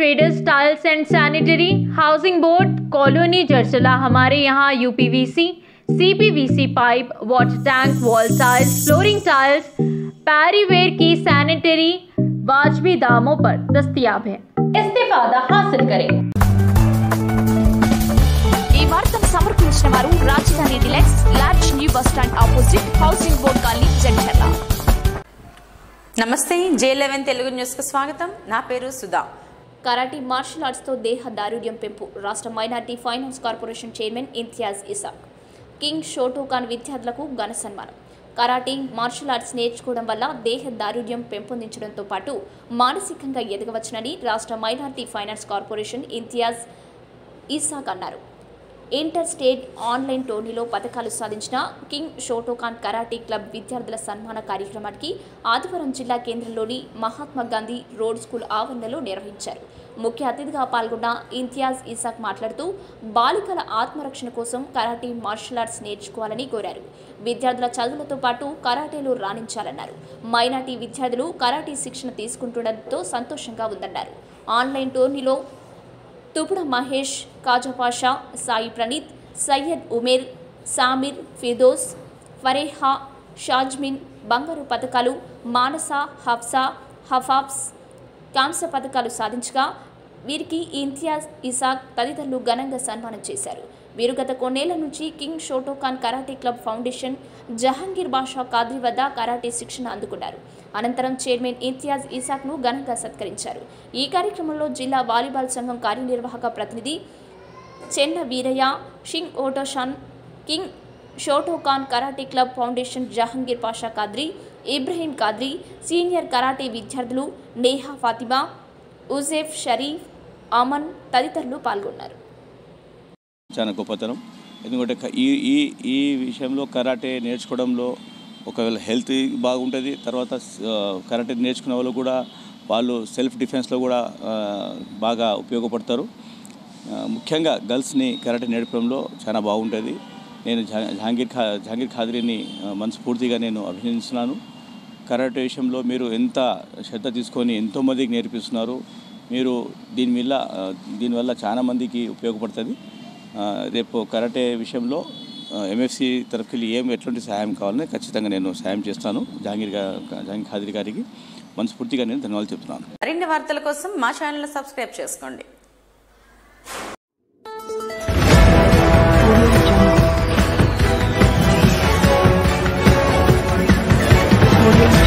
traders tiles and sanitary housing board colony जरसला हमारे यहाँ UPVC CPVC pipe water tank wall tiles flooring tiles Parryware की sanitary वाजबी दामों पर दस्तियाब है इस्तेफादा हासिल करें ఈ వార్తను సమర్పించిన వారు Rajdhani deluxe large new bus stand opposite housing board colony Jadcherla నమస్తే జే లెవెన్ తెలుగు న్యూస్కు స్వాగతం నా పేరు సుధా కరాటీ మార్షల్ ఆర్ట్స్తో దేహ దారుఢ్యం పెంపు రాష్ట్ర minority finance corporation chairman Imtiaz Ishaq King Shotokan విద్యార్థులకు ఘన సన్మానం కరాటీ మార్షల్ ఆర్ట్స్ నేర్చుకోవడం వల్ల దేహ దారుఢ్యం పెంపొందించడంతో పాటు మానసికంగా ఎదగవచ్చునని రాష్ట్ర minority finance corporation Imtiaz Ishaq అన్నారు ఇంటర్ స్టేట్ ఆన్లైన్ టోర్నీలో పథకాలు సాధించిన కింగ్ షోటోకాన్ కరాటీ క్లబ్ విద్యార్థుల సన్మాన కార్యక్రమానికి ఆదివారం జిల్లా కేంద్రంలోని మహాత్మా గాంధీ రోడ్ స్కూల్ ఆవరణలో నిర్వహించారు ముఖ్య అతిథిగా పాల్గొన్న ఇంతియాజ్ ఇసాక్ మాట్లాడుతూ బాలికల ఆత్మరక్షణ కోసం కరాటీ మార్షల్ ఆర్ట్స్ నేర్చుకోవాలని కోరారు విద్యార్థుల చదువులతో పాటు కరాటేలో రాణించాలన్నారు మైనార్టీ విద్యార్థులు కరాటీ శిక్షణ తీసుకుంటుండటంతో సంతోషంగా ఉందన్నారు ఆన్లైన్ టోర్నీలో తుపుడ మహేష్ కాజాపాషా సాయి ప్రణీత్ సయ్యద్ ఉమేర్ సామిర్ ఫిదోస్ ఫరేహా షాజ్మిన్ బంగారు పథకాలు మానస హఫ్సా హఫాబ్స్ కాంస్య పథకాలు సాధించగా వీరికి ఇంతియాజ్ ఇసాక్ తదితరులు ఘనంగా సన్మానం చేశారు వీరు గత కొన్నేళ్ల నుంచి King Shotokan karate club foundation Jahangir Basha Qadri వద్ద కరాటే శిక్షణ అందుకున్నారు అనంతరం చైర్మన్ ఇంతియాజ్ ఇసాక్ను ఘనంగా సత్కరించారు ఈ కార్యక్రమంలో జిల్లా వాలీబాల్ సంఘం కార్యనిర్వాహక ప్రతినిధి చెన్న వీరయ్య షింగ్ ఓటోషాన్ King Shotokan karate club foundation Jahangir Pasha Qadri Ibrahim Qadri senior karate విద్యార్థులు నేహా ఫాతిమా ఉజేఫ్ షరీఫ్ అమన్ తదితరులు పాల్గొన్నారు చాలా గొప్పతనం ఎందుకంటే క- ఈ ఈ ఈ విషయంలో కరాటే నేర్చుకోవడంలో ఒకవేళ హెల్త్ బాగుంటుంది తర్వాత ఆ, కరాటే నేర్చుకునే వాళ్ళు కూడా వాళ్ళు సెల్ఫ్ డిఫెన్స్లో కూడా ఆ, బాగా ఉపయోగపడతారు ఆ, ముఖ్యంగా గర్ల్స్ని కరాటే నేర్పడంలో చాలా బాగుంటుంది నేను జహా- జహాంగీర్ ఖా జహాంగీర్ ఖాద్రీని ఆ, మనస్ఫూర్తిగా నేను అభినందిస్తున్నాను కరాటే విషయంలో మీరు ఎంత శ్రద్ధ తీసుకొని ఎంతోమందికి నేర్పిస్తున్నారు మీరు దీని వల్ల ఆ, దీనివల్ల చాలా మందికి ఉపయోగపడుతుంది ఆ, రేపు కరాటే విషయంలో ఎంఎఫ్సి తరఫుకి వెళ్ళి ఏం ఎట్లాంటి సహాయం కావాలని ఖచ్చితంగా నేను సహాయం చేస్తాను జహాంగీర్ గా జహాంగీర్ ఖాద్రి గారికి మనస్ఫూర్తిగా నేను ధన్యవాదాలు చెప్తున్నాను మరిన్ని వార్తల కోసం మా ఛానల్ సబ్స్క్రైబ్ చేసుకోండి Audio